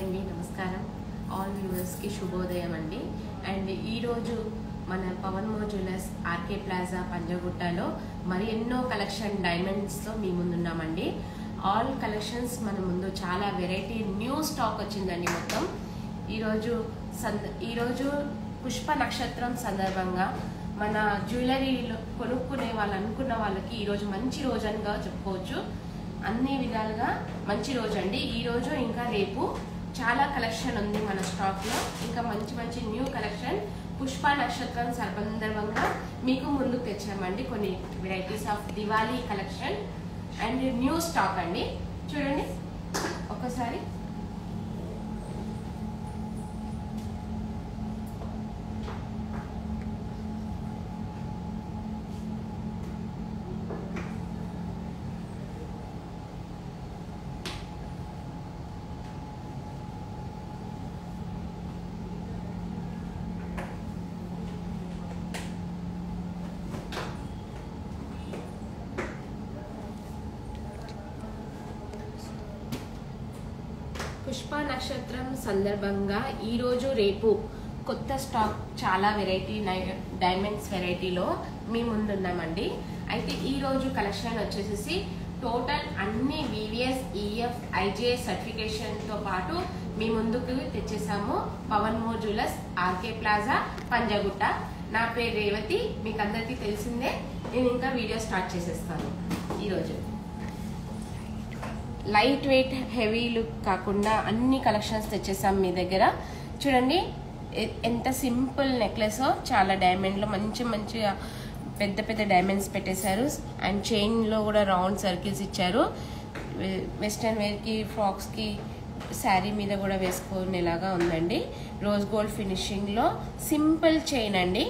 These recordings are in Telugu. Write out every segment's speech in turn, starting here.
అండి నమస్కారం ఆల్ వ్యూవర్స్కి శుభోదయం అండి అండ్ ఈరోజు మన పవన్ మో జ్యువెలర్స్ ఆర్కే ప్లాజా పంజగుట్టలో మరి ఎన్నో కలెక్షన్ డైమండ్స్తో మీ ముందున్నామండి ఆల్ కలెక్షన్స్ మన ముందు చాలా వెరైటీ న్యూ స్టాక్ వచ్చిందండి మొత్తం ఈరోజు సంద ఈరోజు పుష్ప నక్షత్రం సందర్భంగా మన జ్యువెలరీలో కొనుక్కునే వాళ్ళు అనుకున్న వాళ్ళకి ఈరోజు మంచి రోజుగా చెప్పుకోవచ్చు అన్ని విధాలుగా మంచి రోజు అండి ఈ రోజు ఇంకా రేపు చాలా కలెక్షన్ ఉంది మన స్టాక్ లో ఇంకా మంచి మంచి న్యూ కలెక్షన్ పుష్ప నక్షత్రం సందర్భంగా మీకు ముందుకు తెచ్చామండి కొన్ని varieties of Diwali collection and new stock అండి చూడండి ఒకసారి పుష్ప నక్షత్రం సందర్భంగా ఈ రోజు రేపు కొత్త స్టాక్ చాలా వెరైటీ డైమండ్స్ వెరైటీలో మీ ముందున్నామండి అయితే ఈ రోజు కలెక్షన్ వచ్చేసి టోటల్ అన్ని వివిఎస్ ఈఎఫ్ ఐజేఎస్ సర్టిఫికేషన్తో పాటు మీ ముందుకు తెచ్చేసాము పవన్ మో జ్యువెలర్స్ ఆర్కే ప్లాజా పంజగుట్ట నా పేరు రేవతి మీకు అందరికీ తెలిసిందే నేను ఇంకా వీడియో స్టార్ట్ చేసేస్తాను ఈరోజు లైట్ వెయిట్ హెవీ లుక్ కాకుండా అన్ని కలెక్షన్స్ తెచ్చేసాం మీ దగ్గర చూడండి ఎ- ఎంత సింపుల్ నెక్లెస్ చాలా డైమండ్లో మంచి మంచిగా పెద్ద పెద్ద డైమండ్స్ పెట్టేశారు అండ్ చైన్లో కూడా రౌండ్ సర్కిల్స్ ఇచ్చారు వె- వెస్ట్రన్ వేర్కి ఫ్రాక్స్కి శారీ మీద కూడా వేసుకునేలాగా ఉందండి రోజ్ గోల్డ్ ఫినిషింగ్లో సింపుల్ చైన్ అండి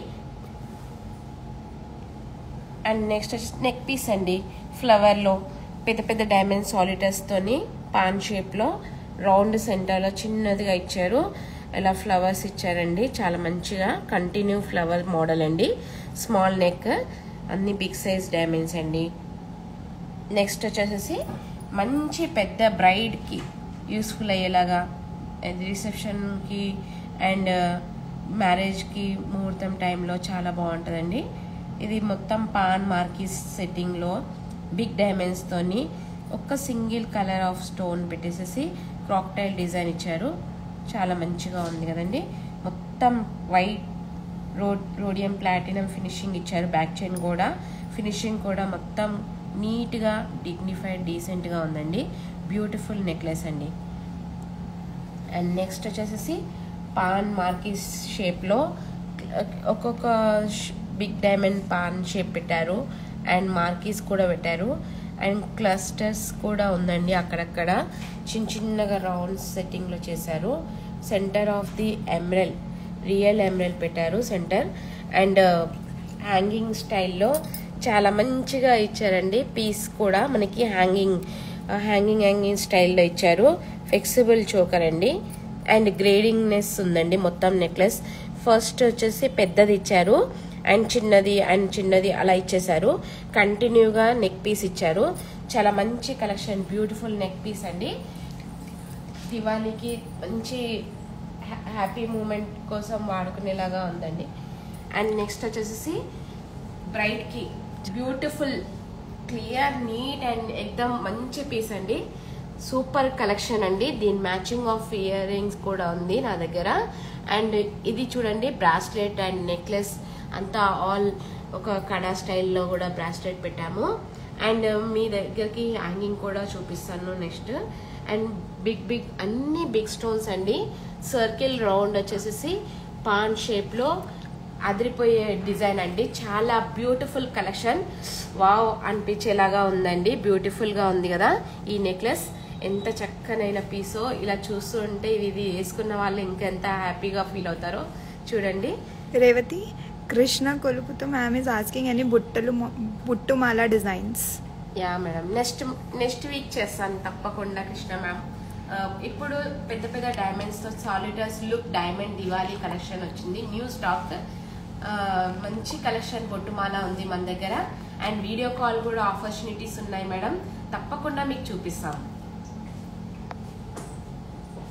అండ్ నెక్స్ట్ వచ్చి నెక్ పీస్ అండి ఫ్లవర్లో పెద్ద పెద్ద డైమండ్ సాలిటర్స్తోని పాన్ షేప్లో రౌండ్ సెంటర్లో చిన్నదిగా ఇచ్చారు ఇలా ఫ్లవర్స్ ఇచ్చారండి చాలా మంచిగా కంటిన్యూ ఫ్లవర్ మోడల్ అండి స్మాల్ నెక్ అన్ని బిగ్ సైజ్ డైమండ్స్ అండి నెక్స్ట్ వచ్చేసేసి మంచి పెద్ద బ్రైడ్కి యూస్ఫుల్ అయ్యేలాగా రిసెప్షన్కి అండ్ మ్యారేజ్కి ముహూర్తం టైంలో చాలా బాగుంటుందండి ఇది మొత్తం పాన్ మార్కీస్ సెట్టింగ్లో బిగ్ డైమండ్స్తోని ఒక్క సింగిల్ కలర్ ఆఫ్ స్టోన్ పెట్టేసేసి క్రాక్టైల్ డిజైన్ ఇచ్చారు చాలా మంచిగా ఉంది కదండి మొత్తం white road rhodium platinum finishing ఇచ్చారు బ్యాక్ చైన్ కూడా ఫినిషింగ్ కూడా మొత్తం నీట్గా డిగ్నిఫైడ్ డీసెంట్గా ఉందండి బ్యూటిఫుల్ నెక్లెస్ అండి అండ్ నెక్స్ట్ వచ్చేసేసి పాన్ మార్కీస్ షేప్లో ఒక్కొక్క బిగ్ డైమండ్ పాన్ షేప్ పెట్టారు అండ్ మార్కీస్ కూడా పెట్టారు అండ్ క్లస్టర్స్ కూడా ఉందండి అక్కడక్కడ చిన్న చిన్నగా రౌండ్ సెట్టింగ్లో చేశారు centre of the emerald real emerald పెట్టారు సెంటర్ అండ్ హ్యాంగింగ్ స్టైల్లో చాలా మంచిగా ఇచ్చారండి పీస్ కూడా మనకి హ్యాంగింగ్ హ్యాంగింగ్ హ్యాంగింగ్ స్టైల్లో ఇచ్చారు ఫ్లెక్సిబుల్ చోకర్ అండి అండ్ గ్రేడింగ్నెస్ ఉందండి మొత్తం నెక్లెస్ ఫస్ట్ వచ్చేసి పెద్దది ఇచ్చారు అండ్ చిన్నది అండ్ చిన్నది అలా ఇచ్చేసారు కంటిన్యూగా నెక్ పీస్ ఇచ్చారు చాలా మంచి కలెక్షన్ బ్యూటిఫుల్ నెక్ పీస్ అండి దివాళీకి మంచి హ్యా- హ్యాపీ మూమెంట్ కోసం వాడుకునేలాగా ఉందండి అండ్ నెక్స్ట్ వచ్చేసి బ్రైడ్కి బ్యూటిఫుల్ క్లియర్ నీట్ అండ్ ఎక్దమ్ మంచి పీస్ అండి సూపర్ కలెక్షన్ అండి దీని మ్యాచింగ్ ఆఫ్ ఇయర్ రింగ్స్ కూడా ఉంది నా దగ్గర అండ్ ఇది చూడండి బ్రాస్లెట్ అండ్ నెక్లెస్ అంతా ఆల్ ఒక కడా స్టైల్లో కూడా బ్రాస్లెట్ పెట్టాము అండ్ మీ దగ్గరికి హ్యాంగింగ్ కూడా చూపిస్తాను నెక్స్ట్ అండ్ బిగ్ బిగ్ అన్ని బిగ్ స్టోన్స్ అండి సర్కిల్ రౌండ్ వచ్చేసేసి పాన్ షేప్లో అదిరిపోయే డిజైన్ అండి చాలా బ్యూటిఫుల్ కలెక్షన్ వావ్ అనిపించేలాగా ఉందండి బ్యూటిఫుల్గా ఉంది కదా ఈ నెక్లెస్ ఎంత చక్కనైన పీసో ఇలా చూస్తుంటే ఇది ఇది వేసుకున్న వాళ్ళు ఇంకెంత హ్యాపీగా ఫీల్ అవుతారో చూడండి రేవతి కృష్ణ కొలుపుతో మ్యామ్ ఈజ్ ఆస్కింగ్ అని బుట్టలు మొ- బుట్టుమాల designs yeah madam next next week చేస్తాను తప్పకుండా కృష్ణ మ్యామ్ ఆ, ఇప్పుడు పెద్ద పెద్ద డైమండ్స్ తో solitaires look diamond Diwali collection వచ్చింది న్యూ స్టాక్ ఆ, మంచి కలెక్షన్ బొట్టుమాల ఉంది మన దగ్గర అండ్ వీడియో కాల్ కూడా ఆపర్చునిటీస్ ఉన్నాయి మేడం తప్పకుండా మీకు చూపిస్తాం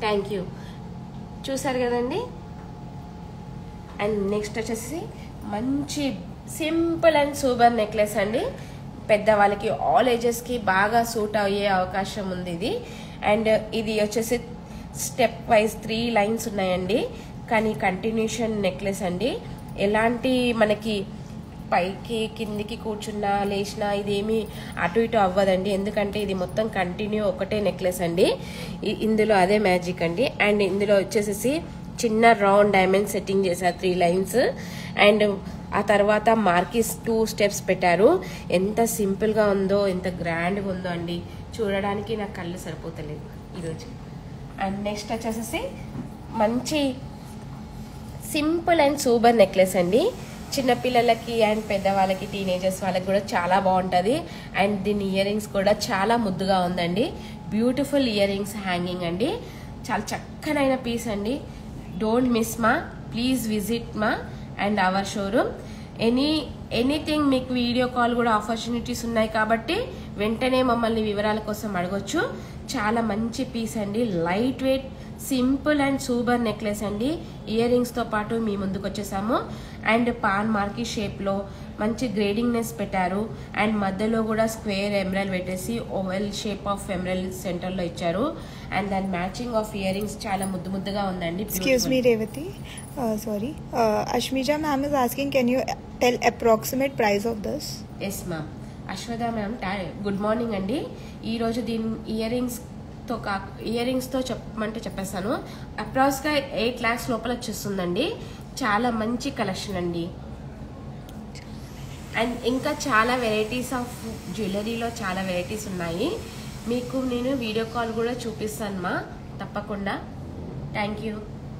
థ్యాంక్ యూ చూసారు కదండి అండ్ నెక్స్ట్ వచ్చేసి మంచి సింపుల్ అండ్ సూపర్ నెక్లెస్ అండి పెద్దవాళ్ళకి ఆల్ ఏజెస్కి బాగా సూట్ అయ్యే అవకాశం ఉంది ఇది అండ్ ఇది వచ్చేసి స్టెప్ వైజ్ త్రీ లైన్స్ ఉన్నాయండి కానీ కంటిన్యూషన్ నెక్లెస్ అండి ఎలాంటి మనకి పైకి కిందికి కూర్చున్నా లేచినా ఇదేమి అటు ఇటు అవ్వదండి ఎందుకంటే ఇది మొత్తం కంటిన్యూ ఒకటే నెక్లెస్ అండి ఇ- ఇందులో అదే మ్యాజిక్ అండి అండ్ ఇందులో వచ్చేసేసి చిన్న రౌండ్ డైమండ్ సెట్టింగ్ చేశారు త్రీ లైన్స్ అండ్ ఆ తర్వాత మార్కిస్ టూ స్టెప్స్ పెట్టారు ఎంత సింపుల్గా ఉందో ఎంత గ్రాండ్గా ఉందో అండి చూడడానికి నాకు కళ్ళు సరిపోతలేదు ఈరోజు అండ్ నెక్స్ట్ వచ్చేసేసి మంచి సింపుల్ అండ్ సూపర్ నెక్లెస్ అండి చిన్నపిల్లలకి అండ్ పెద్దవాళ్ళకి టీనేజర్స్ వాళ్ళకి కూడా చాలా బాగుంటుంది అండ్ దీని ఇయర్ రింగ్స్ కూడా చాలా ముద్దుగా ఉందండి బ్యూటిఫుల్ ఇయర్ రింగ్స్ హ్యాంగింగ్ అండి చాలా చక్కనైన పీస్ అండి డోంట్ మిస్ మా ప్లీజ్ విజిట్ మా and our showroom any anything మీకు వీడియో కాల్ కూడా ఆపర్చునిటీస్ ఉన్నాయి కాబట్టి వెంటనే మమ్మల్ని వివరాల కోసం అడగొచ్చు చాలా మంచి పీస్ అండి light weight simple and super necklace అండి ఇయర్ రింగ్స్తో పాటు మీ ముందుకు వచ్చేసాము అండ్ పాన్ మార్కి షేప్లో మంచి గ్రేడింగ్నెస్ పెట్టారు అండ్ మధ్యలో కూడా స్క్వేర్ ఎమరల్ పెట్టేసి ఓవెల్ షేప్ ఆఫ్ ఎమరల్ సెంటర్లో ఇచ్చారు అండ్ దాని మ్యాచింగ్ ఆఫ్ ఇయర్ రింగ్స్ చాలా ముద్దు ముద్దుగా ఉందండి Excuse me, Revati. Uh, sorry. Uh, Ashmija ma'am is asking, can you tell approximate price of this? Yes ma'am Ashwatha ma'am good morning అండి ఈరోజు దీని ఇయర్ రింగ్స్తో కా ఇయర్ రింగ్స్తో చెప్పమంటే చెప్పేస్తాను అప్రాక్స్గా ఎయిట్ ల్యాక్స్ లోపల వచ్చేస్తుందండి చాలా మంచి కలెక్షన్ అండి అండ్ ఇంకా చాలా వెరైటీస్ ఆఫ్ జ్యువెలరీలో చాలా వెరైటీస్ ఉన్నాయి మీకు నేను వీడియో కాల్ కూడా చూపిస్తాను మా తప్పకుండా థ్యాంక్ యూ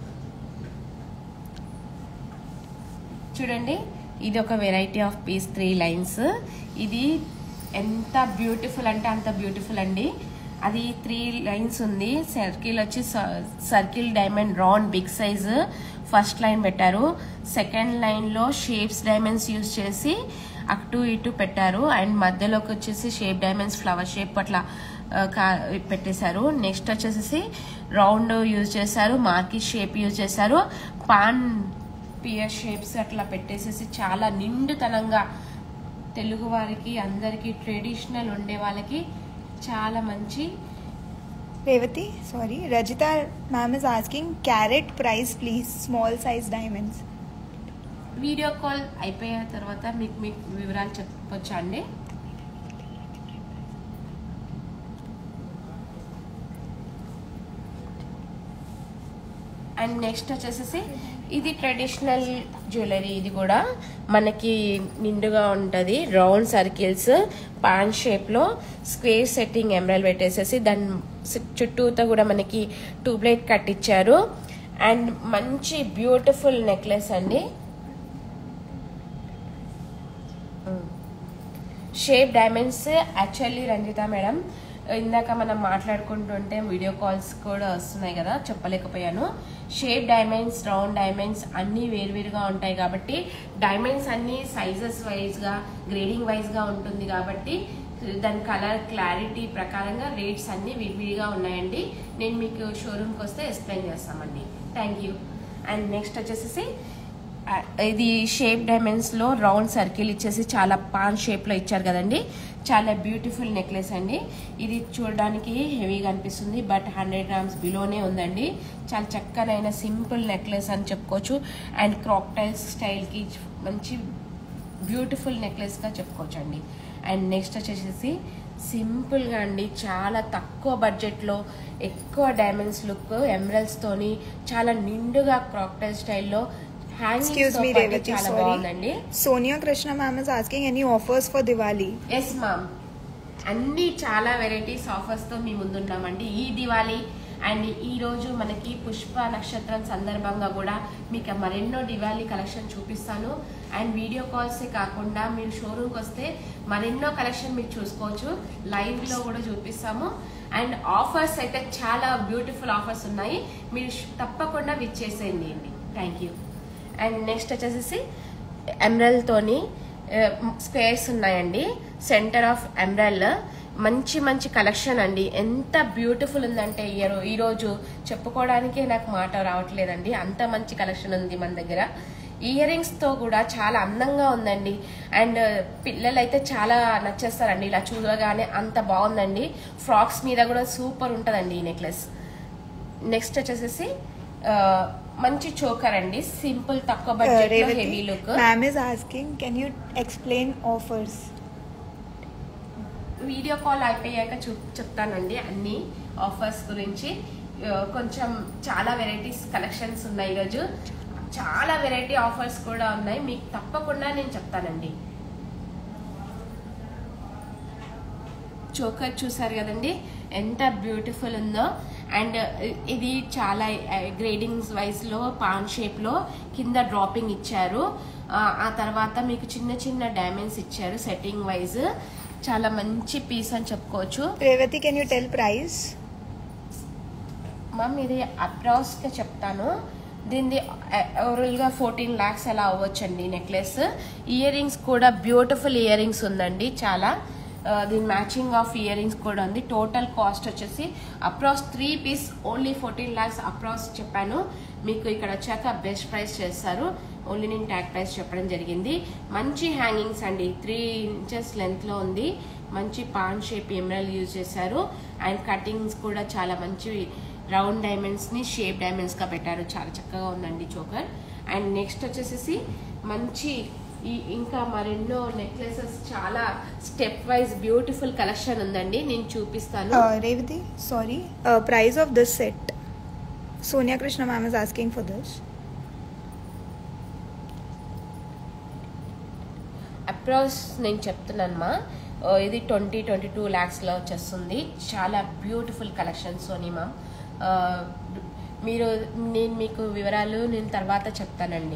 చూడండి ఇది ఒక variety of piece three lines ఇది ఎంత బ్యూటిఫుల్ అంటే అంత బ్యూటిఫుల్ అండి అది త్రీ లైన్స్ ఉంది సర్కిల్ వచ్చి circle diamond round big size first line పెట్టారు సెకండ్ లైన్లో షేప్స్ డైమండ్స్ యూజ్ చేసి అటు ఇటు పెట్టారు అండ్ మధ్యలోకి వచ్చేసి షేప్ డైమండ్స్ ఫ్లవర్ షేప్ అట్లా ఆ, కా- పెట్టేశారు నెక్స్ట్ వచ్చేసి రౌండ్ యూజ్ చేశారు మార్కిట్ షేప్ యూజ్ చేశారు పాన్ పియర్ షేప్స్ అట్లా పెట్టేసేసి చాలా నిండుతనంగా తెలుగు వారికి అందరికీ ట్రెడిషనల్ ఉండే వాళ్ళకి చాలా మంచి Revati, sorry. Rajita ma'am is asking, carat price please, small size diamonds. Video call అయిపోయిన తర్వాత మీకు మీకు వివరాలు చెప్పొచ్చా అండి అండ్ నెక్స్ట్ వచ్చేసేసి ఇది ట్రెడిషనల్ జ్యువెలరీ ఇది కూడా మనకి నిండుగా ఉంటుంది రౌండ్ సర్కిల్స్ పాన్ షేప్లో స్క్వేర్ సెట్టింగ్ ఎమరల్ పెట్టేసేసి దాని సి- చుట్టూతో కూడా మనకి ట్యూబ్లైట్ కట్టించారు అండ్ మంచి బ్యూటిఫుల్ నెక్లెస్ అండి shape diamonds actually Ranjitha madam ఇందాక మనం మాట్లాడుకుంటుంటే వీడియో కాల్స్ కూడా వస్తున్నాయి కదా చెప్పలేకపోయాను షేప్ డైమండ్స్ రౌండ్ డైమండ్స్ అన్నీ వేరువేరుగా ఉంటాయి కాబట్టి డైమండ్స్ అన్నీ సైజెస్ వైజ్గా గ్రేడింగ్ వైజ్గా ఉంటుంది కాబట్టి దాని కలర్ క్లారిటీ ప్రకారంగా రేట్స్ అన్నీ విడివిడిగా ఉన్నాయండి నేను మీకు షోరూమ్కి వస్తే ఎక్స్ప్లెయిన్ చేస్తామండి థ్యాంక్ యూ అండ్ నెక్స్ట్ వచ్చేసి ఆ, ఇది షేప్ డైమండ్స్ లో రౌండ్ సర్కిల్ ఇచ్చేసి చాలా పాన్ షేప్ లో ఇచ్చారు కదండి చాలా బ్యూటిఫుల్ నెక్లెస్ అండి ఇది చూడడానికి హెవీగా అనిపిస్తుంది బట్ హండ్రెడ్ గ్రామ్స్ బిలోనే ఉందండి చాలా చక్కనైన సింపుల్ నెక్లెస్ అని చెప్పుకోవచ్చు అండ్ క్రాక్టైల్స్ స్టైల్కి మంచి బ్యూటిఫుల్ నెక్లెస్గా చెప్పుకోవచ్చు అండి అండ్ నెక్స్ట్ వచ్చేసి సింపుల్గా అండి చాలా తక్కువ బడ్జెట్లో ఎక్కువ డైమండ్స్ లుక్ ఎమరల్స్తోని చాలా నిండుగా క్రాక్టైల్ స్టైల్లో Excuse me, హ్యాంగింగ్ Revati, చాలా sorry. బాగుందండి Sonia Krishna ma'am is asking, any offers for Diwali? Yes ma'am అన్ని చాలా వెరైటీస్ ఆఫర్స్తో మీ ముందున్నామండి ఈ దివాళీ అండ్ ఈ రోజు మనకి పుష్ప నక్షత్రం సందర్భంగా కూడా మీకు మరెన్నో దివాళీ కలెక్షన్ చూపిస్తాను అండ్ వీడియో కాల్సే కాకుండా మీరు షోరూమ్కి వస్తే మరెన్నో కలెక్షన్ మీరు చూసుకోవచ్చు లైవ్లో కూడా చూపిస్తాము అండ్ ఆఫర్స్ అయితే చాలా బ్యూటిఫుల్ ఆఫర్స్ ఉన్నాయి మీరు ష్- తప్పకుండా విచ్చేసేయండి అండి థ్యాంక్ యూ అండ్ నెక్స్ట్ వచ్చేసి ఎమరల్తోని స్క్వేర్స్ ఉన్నాయండి సెంటర్ ఆఫ్ ఎమరల్ మంచి మంచి కలెక్షన్ అండి ఎంత బ్యూటిఫుల్ ఉందంటే ఇయర్ ఈరోజు చెప్పుకోవడానికే నాకు మాట రావట్లేదండి అంత మంచి కలెక్షన్ ఉంది మన దగ్గర ఇయర్ రింగ్స్ తో కూడా చాలా అందంగా ఉందండి అండ్ పిల్లలు అయితే చాలా నచ్చేస్తారండి ఇలా చూడగానే అంత బాగుందండి ఫ్రాక్స్ మీద కూడా సూపర్ ఉంటుందండి ఈ నెక్లెస్ నెక్స్ట్ వచ్చేసేసి ఆ, మంచి చోకర్ అండి సింపుల్ తక్కువ Uh, budget heavy Revati, look ma'am is asking, can you explain offers? Video call అయిపోయాక చూ చెప్తానండి అన్ని ఆఫర్స్ గురించి ఆ, కొంచెం చాలా వెరైటీస్ కలెక్షన్స్ ఉన్నాయి ఈరోజు చాలా వెరైటీ ఆఫర్స్ కూడా ఉన్నాయి మీకు తప్పకుండా నేను చెప్తానండి చోకర్ చూసారు కదండి ఎంత బ్యూటిఫుల్ ఉందో అండ్ ఇది చాలా గ్రేడింగ్స్ వైజ్ లో పాన్ షేప్ లో కింద డ్రాపింగ్ ఇచ్చారు ఆ, ఆ తర్వాత మీకు చిన్న చిన్న డైమండ్స్ ఇచ్చారు సెట్టింగ్ వైజ్ చాలా మంచి పీస్ అని చెప్పుకోవచ్చు Revati, can you tell price? Ma'am ఇది అప్రాక్స్ గా చెప్తాను దీనిది ఓవరాల్ గా ఫోర్టీన్ లాక్స్ అలా అవ్వచ్చండి నెక్లెస్ ఇయర్ రింగ్స్ కూడా బ్యూటిఫుల్ ఇయర్ రింగ్స్ ఉందండి చాలా ఆ, దీని మ్యాచింగ్ ఆఫ్ ఇయర్ రింగ్స్ కూడా ఉంది టోటల్ కాస్ట్ వచ్చేసి approx three piece only fourteen lakhs approx చెప్పాను మీకు ఇక్కడ వచ్చాక బెస్ట్ ప్రైస్ చేస్తారు ఓన్లీ నేను ట్యాగ్ ప్రైస్ చెప్పడం జరిగింది మంచి హ్యాంగింగ్స్ అండి త్రీ ఇంచెస్ లెంత్ లో ఉంది మంచి పాన్ షేప్ ఎమరల్ యూజ్ చేశారు అండ్ కటింగ్స్ కూడా చాలా మంచి రౌండ్ డైమండ్స్ ని షేప్ డైమండ్స్ గా పెట్టారు చాలా చక్కగా ఉందండి చోకర్ అండ్ నెక్స్ట్ వచ్చేసేసి మంచి ఈ ఇంకా మరెన్నో నెక్లెసెస్ చాలా స్టెప్ వైజ్ బ్యూటిఫుల్ కలెక్షన్ ఉందండి నేను చూపిస్తాను Uh, Revati, sorry. Uh, price of this set. Sonia Krishna ma'am is asking for this. Approx నేను చెప్తున్నాను మా ఆ, ఇది ట్వంటీ ట్వంటీ టూ ల్యాక్స్లో వచ్చేస్తుంది చాలా బ్యూటిఫుల్ కలెక్షన్ సోనీ మ్యామ్ ఆ, మీరు నేను మీకు వివరాలు నేను తర్వాత చెప్తానండి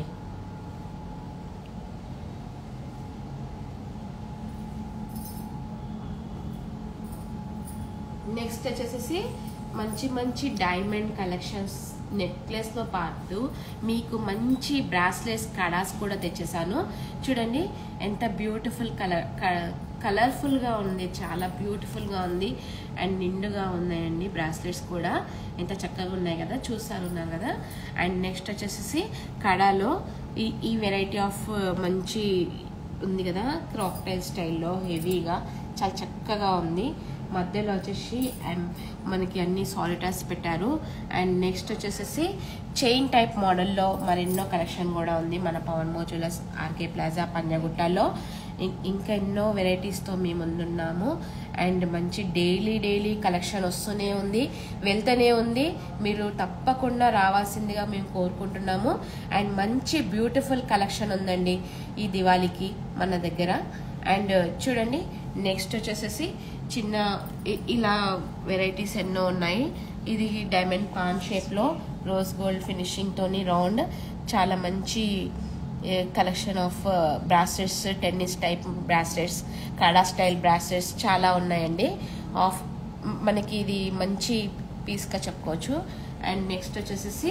నెక్స్ట్ వచ్చేసేసి మంచి మంచి డైమండ్ కలెక్షన్స్ నెక్లెస్తో పాటు మీకు మంచి బ్రాస్లెట్స్ కడాస్ కూడా తెచ్చేసాను చూడండి ఎంత బ్యూటిఫుల్ కలర్ కలర్ఫుల్గా ఉంది చాలా బ్యూటిఫుల్గా ఉంది అండ్ నిండుగా ఉన్నాయండి బ్రాస్లెట్స్ కూడా ఎంత చక్కగా ఉన్నాయి కదా చూస్తారు ఉన్నారు కదా అండ్ నెక్స్ట్ వచ్చేసేసి కడాలో ఈ ఈ వెరైటీ ఆఫ్ మంచి ఉంది కదా క్రాక్టైల్ స్టైల్లో హెవీగా చాలా చక్కగా ఉంది మధ్యలో వచ్చేసి అండ్ మనకి అన్ని సాలిటర్స్ పెట్టారు అండ్ నెక్స్ట్ వచ్చేసేసి చైన్ టైప్ మోడల్లో మరెన్నో కలెక్షన్ కూడా ఉంది మన పవన్ మోజులస్ ఆర్కే ప్లాజా పంజాగుట్టలో ఇం- ఇంకా ఎన్నో వెరైటీస్తో మేము ముందున్నాము అండ్ మంచి డైలీ డైలీ కలెక్షన్ వస్తూనే ఉంది వెళ్తూనే ఉంది మీరు తప్పకుండా రావాల్సిందిగా మేము కోరుకుంటున్నాము అండ్ మంచి బ్యూటిఫుల్ కలెక్షన్ ఉందండి ఈ దివాళీకి మన దగ్గర అండ్ చూడండి నెక్స్ట్ వచ్చేసేసి చిన్న ఇ- ఇలా వెరైటీస్ ఎన్నో ఉన్నాయి ఇది డైమండ్ పాన్ షేప్లో రోజ్ గోల్డ్ ఫినిషింగ్తోని రౌండ్ చాలా మంచి collection of bracelets tennis type bracelets kada style bracelets చాలా ఉన్నాయండి ఆఫ్ మనకి ఇది మంచి పీస్గా చెప్పుకోవచ్చు అండ్ నెక్స్ట్ వచ్చేసేసి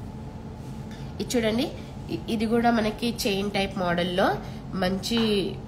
ఇది చూడండి ఇ- ఇది కూడా మనకి చైన్ టైప్ మోడల్లో మంచి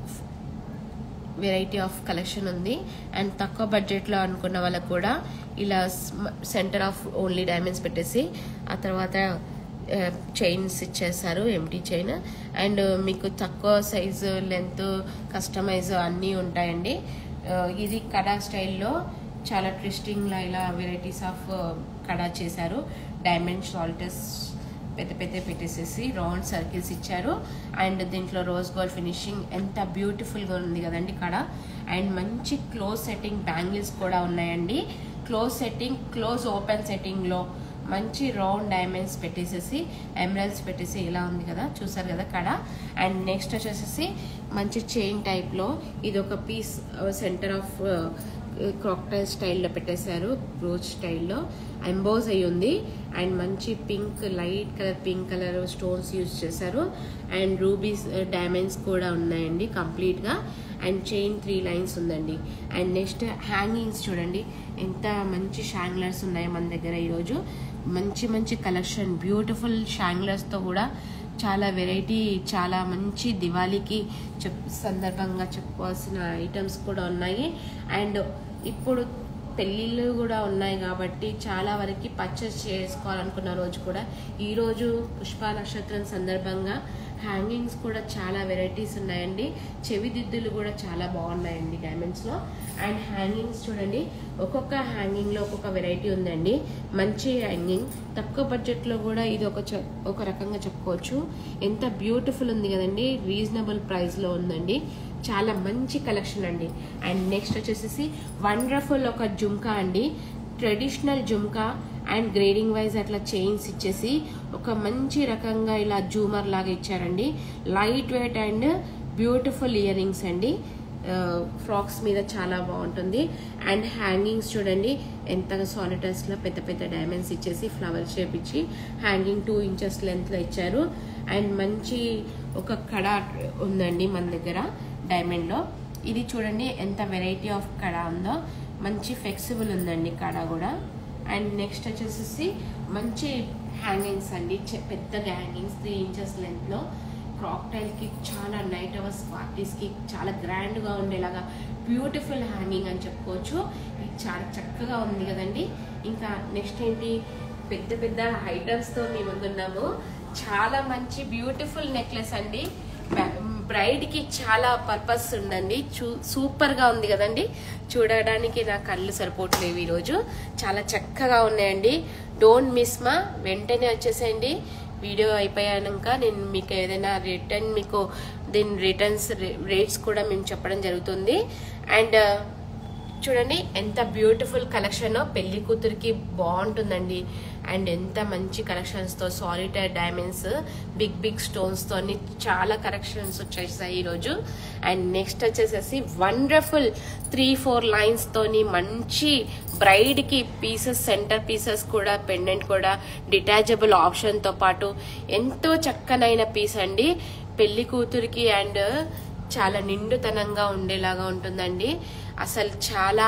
వెరైటీ ఆఫ్ కలెక్షన్ ఉంది అండ్ తక్కువ బడ్జెట్లో అనుకున్న వాళ్ళకు కూడా ఇలా సెంటర్ ఆఫ్ ఓన్లీ డైమండ్స్ పెట్టేసి ఆ తర్వాత చైన్స్ ఇచ్చేసారు ఎంటీ చైన్ అండ్ మీకు తక్కువ సైజు లెంత్ కస్టమైజ్ అన్నీ ఉంటాయండి ఆ, ఇది కడా స్టైల్లో చాలా ట్విస్టింగ్లా ఇలా వెరైటీస్ ఆఫ్ కడా చేశారు డైమండ్ సాల్టస్ పెద్ద పెద్ద పెట్టేసేసి రౌండ్ సర్కిల్స్ ఇచ్చారు అండ్ దీంట్లో రోజ్ గోల్డ్ ఫినిషింగ్ ఎంత బ్యూటిఫుల్గా ఉంది కదండి ఇక్కడ అండ్ మంచి క్లోజ్ సెట్టింగ్ బ్యాంగిల్స్ కూడా ఉన్నాయండి క్లోజ్ సెట్టింగ్ క్లోజ్ ఓపెన్ సెట్టింగ్లో మంచి రౌండ్ డైమండ్స్ పెట్టేసేసి ఎమరల్స్ పెట్టేసి ఇలా ఉంది కదా చూసారు కదా కడ అండ్ నెక్స్ట్ వచ్చేసేసి మంచి చైన్ టైప్లో ఇది ఒక పీస్ సెంటర్ ఆఫ్ క్రాక్టైల్ స్టైల్లో పెట్టేశారు బ్రోచ్ స్టైల్లో ఎంబోజ్ అయి ఉంది అండ్ మంచి pink light colour pink colour stones use చేశారు అండ్ రూబీస్ డైమండ్స్ కూడా ఉన్నాయండి కంప్లీట్గా అండ్ చైన్ త్రీ లైన్స్ ఉందండి అండ్ నెక్స్ట్ హ్యాంగింగ్స్ చూడండి ఎంత మంచి షాంగ్లర్స్ ఉన్నాయి మన దగ్గర ఈరోజు మంచి మంచి కలెక్షన్ బ్యూటిఫుల్ షాంగ్లర్స్తో కూడా చాలా వెరైటీ చాలా మంచి దివాళీకి చెప్ సందర్భంగా చెప్పుకోవాల్సిన ఐటమ్స్ కూడా ఉన్నాయి అండ్ ఇప్పుడు పెళ్ళిళ్ళు కూడా ఉన్నాయి కాబట్టి చాలా వరకు పర్చేస్ చేసుకోవాలనుకున్న రోజు కూడా ఈ రోజు పుష్ప నక్షత్రం సందర్భంగా హ్యాంగింగ్స్ కూడా చాలా వెరైటీస్ ఉన్నాయండి చెవి దిద్దులు కూడా చాలా బాగున్నాయండి డైమండ్స్లో అండ్ హ్యాంగింగ్స్ చూడండి ఒక్కొక్క హ్యాంగింగ్లో ఒక్కొక్క వెరైటీ ఉందండి మంచి హ్యాంగింగ్ తక్కువ బడ్జెట్లో కూడా ఇది ఒక చె- ఒక రకంగా చెప్పుకోవచ్చు ఎంత బ్యూటిఫుల్ ఉంది కదండి రీజనబుల్ ప్రైస్లో ఉందండి చాలా మంచి కలెక్షన్ అండి అండ్ నెక్స్ట్ వచ్చేసి వండర్ఫుల్ ఒక జుమ్కా అండి traditional jhumka and grading wise అట్లా చైన్స్ ఇచ్చేసి ఒక మంచి రకంగా ఇలా జూమర్ లాగా ఇచ్చారండి light weight and beautiful earrings అండి ఫ్రాక్స్ మీద చాలా బాగుంటుంది అండ్ హ్యాంగింగ్స్ చూడండి ఎంతగా సాలిటర్స్లో పెద్ద పెద్ద డైమండ్స్ ఇచ్చేసి ఫ్లవర్ షేప్ ఇచ్చి హ్యాంగింగ్ టూ ఇంచెస్ లెంత్లో ఇచ్చారు అండ్ మంచి ఒక కడ ఉందండి మన దగ్గర డైమండ్లో ఇది చూడండి ఎంత వెరైటీ ఆఫ్ కడ ఉందో మంచి ఫ్లెక్సిబుల్ ఉందండి కడ కూడా అండ్ నెక్స్ట్ వచ్చేసి మంచి హ్యాంగింగ్స్ అండి చె- పెద్దగా హ్యాంగింగ్స్ త్రీ ఇంచెస్ లెంత్లో కి చాలా నైట్ అవర్స్ పార్టీస్కి చాలా గ్రాండ్గా ఉండేలాగా బ్యూటిఫుల్ హ్యాంగింగ్ అని చెప్పుకోవచ్చు ఇది చాలా చక్కగా ఉంది కదండి ఇంకా నెక్స్ట్ ఏంటి పెద్ద పెద్ద ఐటమ్స్తో మీ ముందున్నాము చాలా మంచి బ్యూటిఫుల్ నెక్లెస్ అండి బ్రైడ్ కి చాలా పర్పస్ ఉందండి చూ సూపర్ గా ఉంది కదండి చూడడానికి నా కళ్ళు సరిపోవట్లేవు ఈరోజు చాలా చక్కగా ఉన్నాయండి డోంట్ మిస్ మా వెంటనే వచ్చేసేయండి వీడియో అయిపోయాక నేను మీకు ఏదైనా రిటర్న్ మీకు దీని రిటర్న్స్ రేట్స్ కూడా మేము చెప్పడం జరుగుతుంది అండ్ చూడండి ఎంత బ్యూటిఫుల్ కలెక్షన్ పెళ్లి కూతురికి బాగుంటుందండి అండ్ ఎంత మంచి కలెక్షన్స్తో సాలిటైర్ డైమండ్స్ బిగ్ బిగ్ స్టోన్స్తో చాలా కలెక్షన్స్ వచ్చేసాయి ఈరోజు అండ్ నెక్స్ట్ వచ్చేసేసి వండర్ఫుల్ త్రీ ఫోర్ లైన్స్తోని మంచి బ్రైడ్కి పీసెస్ సెంటర్ పీసెస్ కూడా పెండెంట్ కూడా డిటాచబుల్ ఆప్షన్తో పాటు ఎంతో చక్కనైన పీస్ అండి పెళ్లి కూతురికి అండ్ చాలా నిండుతనంగా ఉండేలాగా ఉంటుందండి అసలు చాలా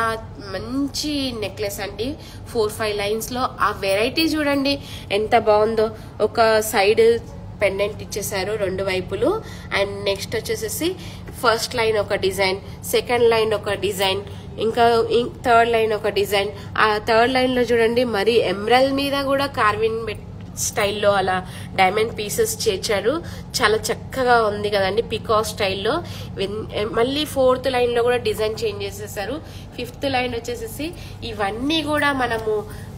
మంచి నెక్లెస్ అండి ఫోర్ ఫైవ్ లైన్స్లో ఆ వెరైటీ చూడండి ఎంత బాగుందో ఒక సైడ్ పెండెంట్ ఇచ్చేసారు రెండు వైపులు అండ్ నెక్స్ట్ వచ్చేసేసి ఫస్ట్ లైన్ ఒక డిజైన్ సెకండ్ లైన్ ఒక డిజైన్ ఇంకా థర్డ్ లైన్ ఒక డిజైన్ ఆ థర్డ్ లైన్ లో చూడండి మరి ఎమరల్ మీద కూడా కార్వింగ్ పెట్ స్టైల్లో అలా డైమండ్ పీసెస్ చేర్చారు చాలా చక్కగా ఉంది కదండి పికా స్టైల్లో వెన్- మళ్ళీ ఫోర్త్ లైన్ లో కూడా డిజైన్ చేంజ్ చేసేసారు ఫిఫ్త్ లైన్ వచ్చేసేసి ఇవన్నీ కూడా మనము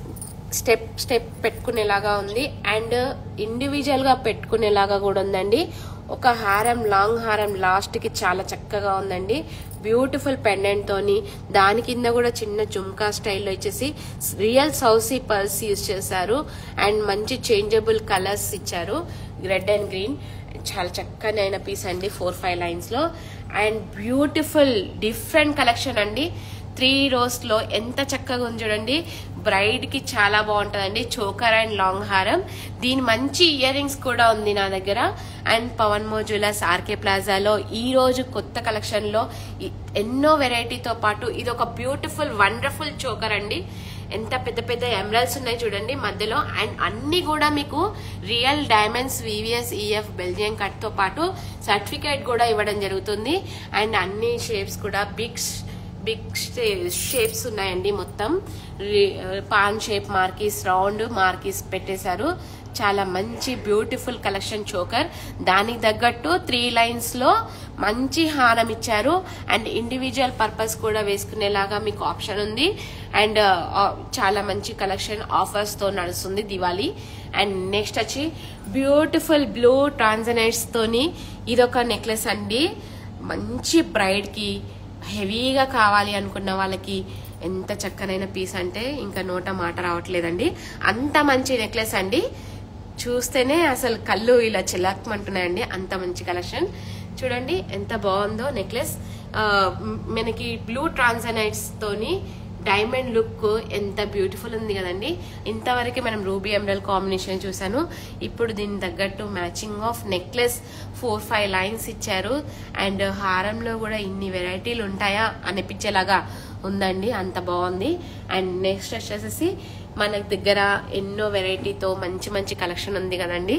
స్టెప్ స్టెప్ పెట్టుకునేలాగా ఉంది అండ్ ఇండివిజువల్ గా పెట్టుకునేలాగా కూడా ఉందండి ఒక హారం లాంగ్ హారం లాస్ట్ కి చాలా చక్కగా ఉందండి బ్యూటిఫుల్ పెండెంట్ తోని దాని కింద కూడా చిన్న జుమ్కా స్టైల్లో ఇచ్చేసి రియల్ సౌసీ పర్స్ యూజ్ చేశారు అండ్ మంచి చేంజబుల్ కలర్స్ ఇచ్చారు రెడ్ అండ్ గ్రీన్ చాలా చక్కనైన పీస్ అండి ఫోర్ ఫైవ్ లైన్స్ లో అండ్ బ్యూటిఫుల్ డిఫరెంట్ కలెక్షన్ అండి త్రీ రోస్ లో ఎంత చక్కగా ఉంది చూడండి బ్రైడ్ కి చాలా బాగుంటదండి చోకర్ అండ్ లాంగ్ హారం దీని మంచి ఇయర్ రింగ్స్ కూడా ఉంది నా దగ్గర అండ్ పవన్ మోజులస్ ఆర్కే ప్లాజాలో ఈ రోజు కొత్త కలెక్షన్ లో ఈ- ఎన్నో వెరైటీతో పాటు ఇది ఒక బ్యూటిఫుల్ వండర్ఫుల్ చోకర్ అండి ఎంత పెద్ద పెద్ద ఎమరల్స్ ఉన్నాయి చూడండి మధ్యలో అండ్ అన్ని కూడా మీకు real diamonds VVS EF Belgium cut తో పాటు సర్టిఫికేట్ కూడా ఇవ్వడం జరుగుతుంది అండ్ అన్ని షేప్స్ కూడా బిగ్ బిగ్ షేప్స్ ఉన్నాయండి మొత్తం రి- paan shape marquise round marquise పెట్టేశారు చాలా మంచి బ్యూటిఫుల్ కలెక్షన్ చోకర్ దానికి తగ్గట్టు త్రీ లైన్స్ లో మంచి హారం ఇచ్చారు అండ్ ఇండివిజువల్ పర్పస్ కూడా వేసుకునేలాగా మీకు ఆప్షన్ ఉంది అండ్ ఆ, చాలా మంచి కలెక్షన్ ఆఫర్స్ తో నడుస్తుంది దివాళీ అండ్ నెక్స్ట్ వచ్చి బ్యూటిఫుల్ బ్లూ ట్రాన్జనైట్స్ తోని ఇదొక నెక్లెస్ అండి మంచి బ్రైడ్ కి హెవీగా కావాలి అనుకున్న వాళ్ళకి ఎంత చక్కనైన పీస్ అంటే ఇంకా నోట మాట రావట్లేదండి అంత మంచి నెక్లెస్ అండి చూస్తేనే అసలు కళ్ళు ఇలా చిలాక్మంటున్నాయండి అంత మంచి కలెక్షన్ చూడండి ఎంత బాగుందో నెక్లెస్ ఆ, మ్, మనకి బ్లూ ట్రాన్సనైట్స్ తోని డైమండ్ లుక్ ఎంత బ్యూటిఫుల్ ఉంది కదండి ఇంతవరకు మనం రూబీ ఎమరల్ కాంబినేషన్ చూసాను ఇప్పుడు దీని తగ్గట్టు matching of necklace four five lines ఇచ్చారు అండ్ హారంలో కూడా ఇన్ని వెరైటీలు ఉంటాయా అనిపించేలాగా ఉందండి అంత బాగుంది అండ్ నెక్స్ట్ వచ్చేసేసి మన దగ్గర ఎన్నో వెరైటీతో మంచి మంచి కలెక్షన్ ఉంది కదండి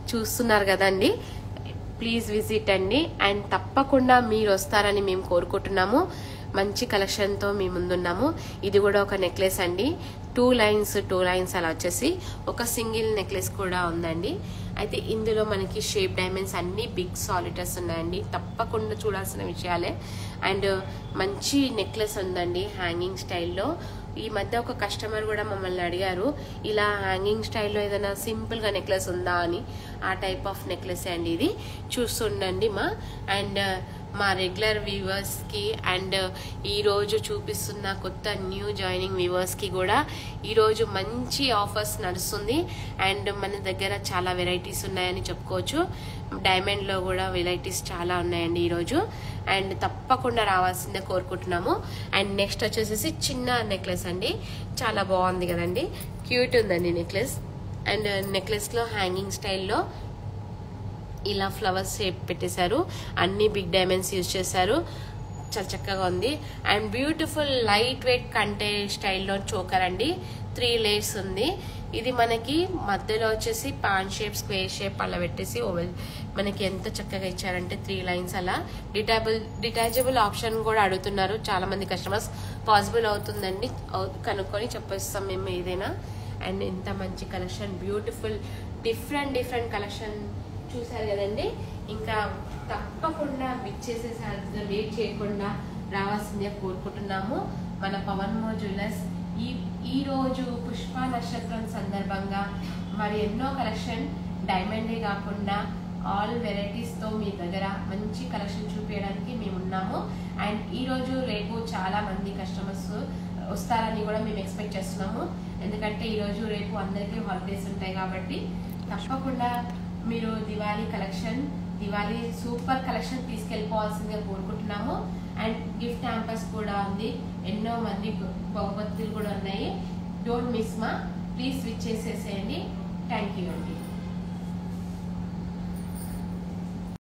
చూస్తున్నారు కదండి ప్లీజ్ విజిట్ అండి అండ్ తప్పకుండా మీరు వస్తారని మేము కోరుకుంటున్నాము మంచి కలెక్షన్తో మీ ముందున్నాము ఇది కూడా ఒక నెక్లెస్ అండి టూ లైన్స్ టూ లైన్స్ అలా వచ్చేసి ఒక సింగిల్ నెక్లెస్ కూడా ఉందండి అయితే ఇందులో మనకి షేప్ డైమండ్స్ అన్ని బిగ్ సాలిటర్స్ ఉన్నాయండి తప్పకుండా చూడాల్సిన విషయాలే అండ్ మంచి నెక్లెస్ ఉందండి హ్యాంగింగ్ స్టైల్లో ఈ మధ్య ఒక కస్టమర్ కూడా మమ్మల్ని అడిగారు ఇలా హ్యాంగింగ్ స్టైల్లో ఏదైనా సింపుల్గా నెక్లెస్ ఉందా అని ఆ టైప్ ఆఫ్ నెక్లెస్ అండి ఇది చూస్తుండండి మా అండ్ మా రెగ్యులర్ వ్యూవర్స్కి అండ్ ఈరోజు చూపిస్తున్న కొత్త న్యూ జాయినింగ్ వ్యూవర్స్కి కూడా ఈరోజు మంచి ఆఫర్స్ నడుస్తుంది అండ్ మన దగ్గర చాలా వెరైటీస్ ఉన్నాయని చెప్పుకోవచ్చు డైమండ్లో కూడా వెరైటీస్ చాలా ఉన్నాయండి ఈరోజు అండ్ తప్పకుండా రావాల్సిందే కోరుకుంటున్నాము అండ్ నెక్స్ట్ వచ్చేసేసి చిన్న నెక్లెస్ అండి చాలా బాగుంది కదండి క్యూట్ ఉందండి నెక్లెస్ అండ్ నెక్లెస్లో హ్యాంగింగ్ స్టైల్లో ఇలా ఫ్లవర్స్ షేప్ పెట్టేశారు అన్ని బిగ్ డైమండ్స్ యూజ్ చేశారు చాలా చక్కగా ఉంది అండ్ బ్యూటిఫుల్ లైట్ వెయిట్ కంటే స్టైల్లో చోకర్ అండి త్రీ లేయర్స్ ఉంది ఇది మనకి మధ్యలో వచ్చేసి పాన్ షేప్ స్క్వేర్ షేప్ అలా పెట్టేసి ఓవెల్ మనకి ఎంత చక్కగా ఇచ్చారంటే త్రీ లైన్స్ అలా డిటాబుల్ డిటాచబుల్ ఆప్షన్ కూడా అడుగుతున్నారు చాలా మంది కస్టమర్స్ పాసిబుల్ అవుతుందండి అవు- కనుక్కొని చెప్పేస్తాం మేము ఏదైనా అండ్ ఇంత మంచి collection beautiful different different collection చూసారు కదండి ఇంకా తప్పకుండా విచ్చేసేసారి వెయిట్ చేయకుండా రావాల్సిందే కోరుకుంటున్నాము మన పవన్ మో జ్యువెలర్స్ ఈ ఈ రోజు పుష్ప నక్షత్రం సందర్భంగా మరి ఎన్నో కలెక్షన్ డైమండే కాకుండా ఆల్ వెరైటీస్తో మీ దగ్గర మంచి కలెక్షన్ చూపించడానికి మేము ఉన్నాము అండ్ ఈ రోజు రేపు చాలా మంది కస్టమర్స్ వస్తారని కూడా మేము ఎక్స్పెక్ట్ చేస్తున్నాము ఎందుకంటే ఈ రోజు రేపు అందరికీ హాలిడేస్ ఉంటాయి కాబట్టి తప్పకుండా మీరు Diwali collection Diwali super collection తీసుకెళ్ళిపోవాల్సిందిగా కోరుకుంటున్నాము అండ్ గిఫ్ట్ హ్యాంపర్స్ కూడా ఉంది ఎన్నో మంది బహుమతులు కూడా ఉన్నాయి డోంట్ మిస్ మా ప్లీజ్ స్విచ్ చేసేసేయండి థ్యాంక్ యూ అండి